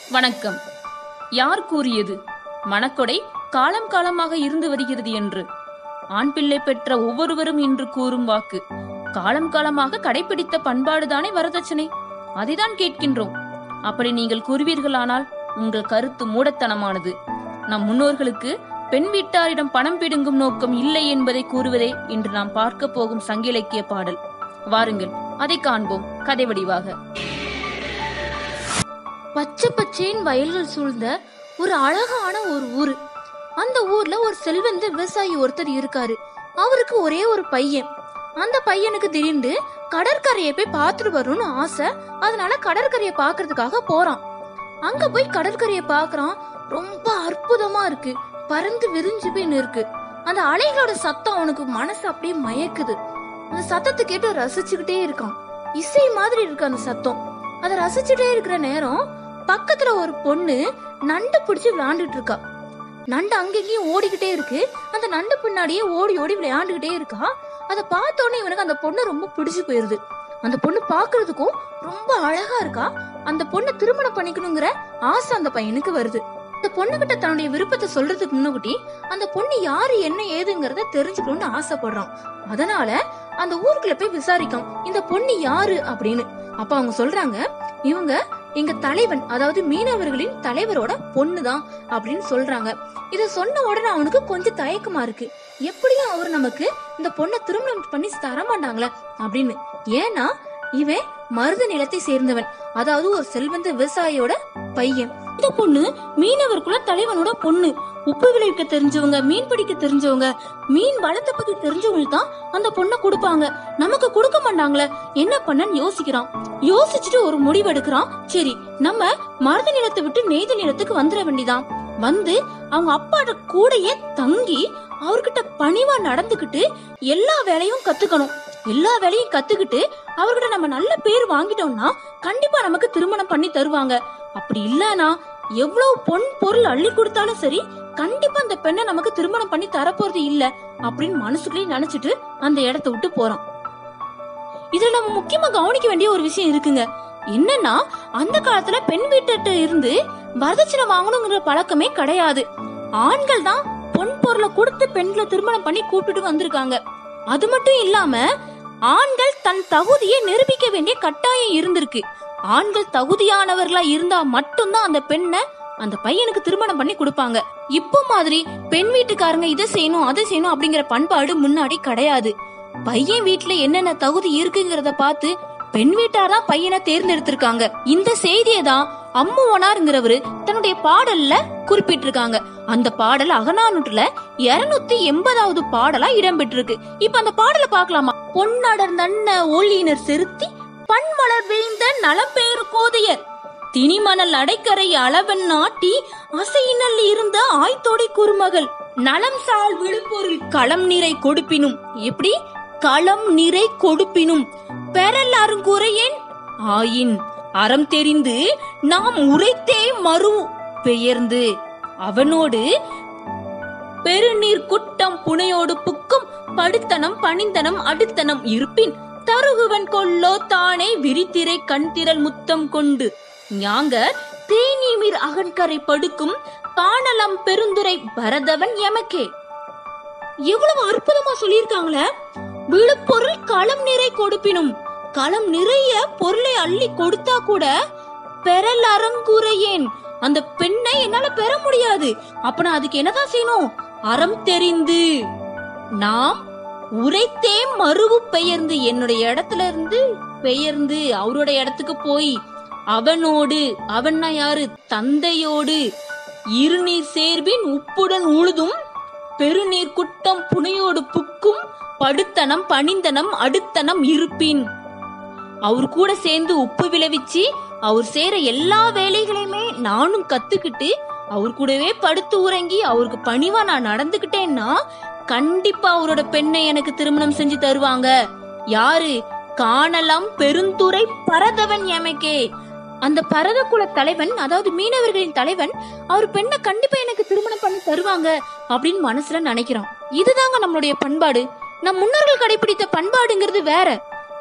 வணக்கம் யார் கூறியது மணக்கொடை காலம் காலமாக இருந்து வருகிறது என்று ஆண் பிள்ளை பெற்ற ஒவ்வொருவரும் இன்று கூறும் வாக்கு காலம் காலமாக கடைபிடித்த பண்பாடுதானே வரதட்சணை அதைதான் கேட்கின்றோம் அப்படி நீங்கள் கூறுவீர்களானால் உங்கள் கருத்து மூடத்தனமானது நம் முன்னோர்களுக்கு பெண் வீட்டாரிடம் பணம் பிடுங்கும் நோக்கம் இல்லை என்பதை கூறுவதே இன்று நாம் பார்க்க போகும் சங்கிலக்கிய பாடல் வாருங்கள் அதை காண்போம் கதை வடிவாக பச்சை பச்சேன் வயல்கள் சூழ்ந்த ஒரு அழகான ஒரு ஊரு அந்த ஊர்ல ஒரு செல்வந்த விவசாயி ஒருத்தர் இருக்காரு அவருக்கு ஒரே ஒரு பையன் அந்த பையனுக்கு திடீர்னு கடற்கரையை போய் பார்த்துட்டு வரணும்னு ஆசை அதனால கடற்கரையை பார்க்கிறதுக்காக போறான் அங்க போய் கடற்கரையை பார்க்கறான் ரொம்ப அற்புதமா இருக்கு பறந்து விரிஞ்சு போய் இருக்கு அந்த அலைகளோட சத்தம் அவனுக்கு மனசு அப்படியே மயக்குது அந்த சத்தத்தை கேட்டு ரசிச்சுக்கிட்டே இருக்கான் இசை மாதிரி இருக்கு அந்த சத்தம் அதை ரசிச்சுட்டே இருக்கிற நேரம் பக்கத்துல ஒரு பொண்ணு நண்டு பிடிச்சு விளையாண்டுட்டு இருக்கா நண்டு அங்கங்கேயும் ஓடிக்கிட்டே இருக்கு அந்த நண்டு பின்னாடியே ஓடி ஓடி விளையாண்டுகிட்டே இருக்கா அதை பார்த்த உடனே இவனுக்கு அந்த பொண்ணு ரொம்ப பிடிச்சு போயிருது அந்த பொண்ணு பாக்குறதுக்கும் ரொம்ப அழகா இருக்கா அந்த பொண்ணை திருமணம் பண்ணிக்கணுங்கிற ஆசை அந்த பையனுக்கு வருது அந்த பொண்ணுகிட்ட தன்னுடைய விருப்பத்தை சொல்றதுக்கு முன்னாடி அந்த பொண்ணு யாரு என்ன ஏதுங்கிறத தெரிஞ்சுக்கணும்னு ஆசைப்படுறான் அதனால அந்த ஊருக்குள்ள போய் விசாரிக்கும் இந்த பொண்ணு யாரு அப்படின்னு அப்ப அவங்க சொல்றாங்க இவங்க எங்க தலைவன் அதாவது மீனவர்களின் தலைவரோட பொண்ணுதான் அப்படின்னு சொல்றாங்க இத சொன்ன உடனே அவனுக்கு கொஞ்சம் தயக்கமா இருக்கு எப்படியும் அவர் நமக்கு இந்த பொண்ணை திருமணம் பண்ணி தர மாட்டாங்களே அப்படின்னு ஏன்னா இவன் மருத நிலத்தை சேர்ந்தவன் அதாவது ஒரு செல்வந்த விவசாயியோட பையன் இந்த பொண்ணு மீனவர்குல தலைவனோட பொண்ணு உப்பு விளைவிக்க தெரிஞ்சவங்க மீன் பிடிக்க தெரிஞ்சவங்க மீன் வளத்தை பத்தி தெரிஞ்சவங்களுக்கு தான் அந்த பொண்ணை கொடுப்பாங்க நமக்கு கொடுக்க மாட்டாங்களே என்ன பண்ணன்னு யோசிக்கிறான் யோசிச்சுட்டு ஒரு முடிவு எடுக்கிறான் சரி நம்ம மருத நிலத்தை விட்டு நெய்த நிலத்துக்கு வந்துட வேண்டிதான் வந்து அவங்க அப்பாட கூடயே தங்கி அவர்கிட்ட பணிவா நடந்துகிட்டு எல்லா வேலையும் கத்துக்கணும் எல்லா வேலையும் கத்துக்கிட்டு அவர்கிட்ட நம்ம நல்ல பேர் வாங்கிட்டோம்னா கண்டிப்பா நமக்கு திருமணம் பண்ணி தருவாங்க அப்படி இல்லனா எவ்வளவு பொன் பொருள் அள்ளி கொடுத்தாலும் சரி கண்டிப்பா அந்த பெண்ணை நமக்கு திருமணம் பண்ணி தரப்போறது இல்ல அப்படின்னு மனசுக்குள்ளேயே நினைச்சிட்டு அந்த இடத்த விட்டு போறான் இதுல நம்ம முக்கியமா கவனிக்க வேண்டிய ஒரு விஷயம் இருக்குங்க என்னன்னா அந்த காலத்துல பெண் வீட்டு இருந்து வரதட்சணை வாங்கணுங்கிற பழக்கமே கிடையாது ஆண்கள் தான் பொன் பொருளை கொடுத்து பெண்களை திருமணம் பண்ணி கூப்பிட்டுட்டு வந்திருக்காங்க அது மட்டும் இல்லாம ஆண்கள் தன் தகுதியை நிரூபிக்க வேண்டிய கட்டாயம் இருந்திருக்கு ஆண்கள் தகுதியானவர்களா இருந்தா மட்டும்தான் அந்த பெண்ணை அந்த பையனுக்கு திருமணம் பண்ணி கொடுப்பாங்க இப்போ மாதிரி பெண் வீட்டுக்காரங்க இதை செய்யணும் அதை செய்யணும் அப்படிங்கிற பண்பாடு முன்னாடி கிடையாது பையன் வீட்டுல என்னென்ன தகுதி இருக்குங்கிறத பார்த்து பெண் வீட்டார் தான் பையனை தேர்ந்தெடுத்திருக்காங்க இந்த செய்தியை தான் அம்முவனாருங்கிறவரு தன்னுடைய பாடல்ல குறிப்பிட்டிருக்காங்க அந்த பாடல் அகநானூற்றுல இருநூத்தி எண்பதாவது பாடலா இடம்பெற்றிருக்கு இப்ப அந்த பாடலை பார்க்கலாமா பொன்னடர் நன்ன ஒளியினர் செருத்தி பன்மலர் வேய்ந்த நலம்பேறு கோதையர் திணிமணல் அடைக்கரை அளவன் நாட்டி அசையினல் இருந்த ஆய்த்தோடை குறுமகள் நலம் சால் விழுப்பொருள் களம் நிறை கொடுப்பினும் எப்படி களம் நிறை கொடுப்பினும் பெறல் அருங்குறையேன் ஆயின் அறம் தெரிந்து நாம் உரைத்தே மறு பெயர்ந்து அவனோடு பெருநீர் குட்டம் புனையோடு புக்கும் படுத்தனம் பணிந்தனம் அடுத்தனம் இருப்பின் தருகுவன் கொல்லோ தானே விரித்திரை கண்திரள் முத்தம் கொண்டு ஞாங்கர் தேநீமிர் அகன்கரை படுக்கும் பானலம் பெருந்துரை பரதவன் எமக்கே எவ்வளவு அற்புதமா சொல்லியிருக்காங்களே விழுப்பொருள் களம் நிறை கொடுப்பினும் களம் நிறைய பொருளை அள்ளி கொடுத்தா கூட பெறல் அறங்குறையேன் அந்த பெண்ணை என்னால பெற முடியாது அப்ப நான் அதுக்கு என்னதான் செய்யணும் அறம் தெரிந்து நாம் உரைத்தே மறுவு பெயர்ந்து என்னுடைய இடத்துல இருந்து பெயர்ந்து அவருடைய இடத்துக்கு போய் அவனோடு அவன்னா யாரு தந்தையோடு இருநீர் சேர்பின் உப்புடன் உழுதும் பெருநீர் குட்டம் புனையோடு புக்கும் படுத்தனம் பணிந்தனம் அடுத்தனம் இருப்பின் அவர் கூட சேர்ந்து உப்பு விளைவிச்சு அவர் செய்யற எல்லா வேலைகளையுமே நானும் கத்துக்கிட்டு அவர் கூடவே படுத்து உறங்கி அவருக்கு பணிவா நான் நடந்துகிட்டேன்னா கண்டிப்பா அவரோட பெண்ணை எனக்கு திருமணம் செஞ்சு தருவாங்க யாரு காணலாம் பெருந்துரை பரதவன் எமைக்கே அந்த பரதகுல தலைவன் அதாவது மீனவர்களின் தலைவன் அவர் பெண்ணை கண்டிப்பா எனக்கு திருமணம் பண்ணி தருவாங்க அப்படின்னு மனசுல நினைக்கிறான் இதுதாங்க நம்மளுடைய பண்பாடு நம் முன்னோர்கள் கடைபிடித்த பண்பாடுங்கிறது வேற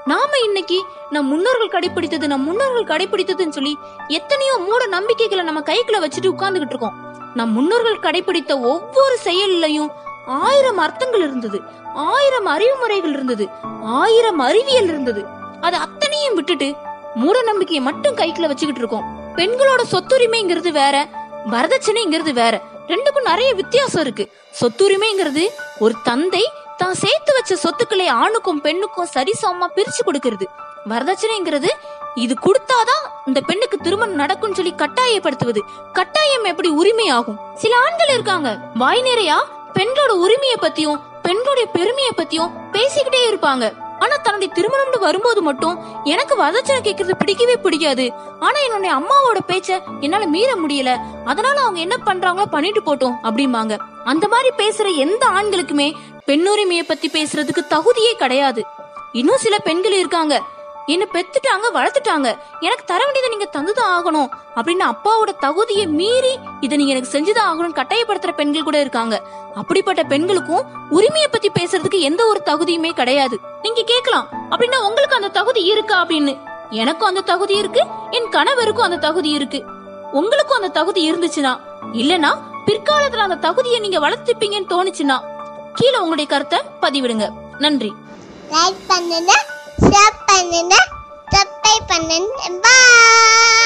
நாம இன்னைக்கு நம் முன்னோர்கள் கடைபிடித்தது நம் முன்னோர்கள் கடைபிடித்ததுன்னு சொல்லி எத்தனையோ மூட நம்பிக்கைகளை நம்ம கைக்குள்ள வச்சுட்டு உட்கார்ந்துகிட்டு இருக்கோம் நம் முன்னோர்கள் கடைபிடித்த ஒவ்வொரு செயல்லையும் ஆயிரம் அர்த்தங்கள் இருந்தது ஆயிரம் அறிவுமுறைகள் இருந்தது ஆயிரம் அறிவியல் இருந்தது அது அத்தனையும் விட்டுட்டு மூட நம்பிக்கையை மட்டும் கைக்குள்ள வச்சுக்கிட்டு இருக்கோம் பெண்களோட சொத்துரிமைங்கிறது வேற வரதட்சணைங்கிறது வேற ரெண்டுக்கும் நிறைய வித்தியாசம் இருக்கு சொத்துரிமைங்கிறது ஒரு தந்தை தான் சேர்த்து வச்ச சொத்துக்களை ஆணுக்கும் பெண்ணுக்கும் சரிசமமா பிரிச்சு கொடுக்கிறது வரதட்சணைங்கிறது இது கொடுத்தாதான் இந்த பெண்ணுக்கு திருமணம் நடக்கும்னு சொல்லி கட்டாயப்படுத்துவது கட்டாயம் எப்படி உரிமையாகும் சில ஆண்கள் இருக்காங்க வாய் நிறையா பெண்களோட உரிமையை பத்தியும் பெண்களுடைய பெருமையை பத்தியும் பேசிக்கிட்டே இருப்பாங்க ஆனா தன்னுடைய திருமணம்னு வரும்போது மட்டும் எனக்கு வரதட்சணை கேட்கறது பிடிக்கவே பிடிக்காது ஆனா என்னுடைய அம்மாவோட பேச்ச என்னால மீற முடியல அதனால அவங்க என்ன பண்றாங்களோ பண்ணிட்டு போட்டோம் அப்படிம்பாங்க அந்த மாதிரி பேசுற எந்த ஆண்களுக்குமே பெண்ணுரிமையை பத்தி பேசுறதுக்கு தகுதியே கிடையாது இன்னும் சில பெண்கள் இருக்காங்க என்ன பெத்துட்டாங்க வளர்த்துட்டாங்க எனக்கு தர வேண்டியதை நீங்க தந்துதான் ஆகணும் அப்படின்னு அப்பாவோட தகுதியை மீறி இதை நீங்க எனக்கு செஞ்சுதான் ஆகணும்னு கட்டாயப்படுத்துற பெண்கள் கூட இருக்காங்க அப்படிப்பட்ட பெண்களுக்கும் உரிமையை பத்தி பேசுறதுக்கு எந்த ஒரு தகுதியுமே கிடையாது நீங்க கேட்கலாம் அப்படின்னா உங்களுக்கு அந்த தகுதி இருக்கா அப்படின்னு எனக்கும் அந்த தகுதி இருக்கு என் கணவருக்கும் அந்த தகுதி இருக்கு உங்களுக்கும் அந்த தகுதி இருந்துச்சுன்னா இல்லனா பிற்காலத்துல அந்த தகுதியை நீங்க வளர்த்துப்பீங்கன்னு தோணுச்சுன்னா கீழே உங்களுடைய கருத்தை பதிவிடுங்க நன்றி லைக் பண்ணுங்க ஷேர் பண்ணுங்க சப்ஸ்கிரைப் பண்ணுங்க பாய்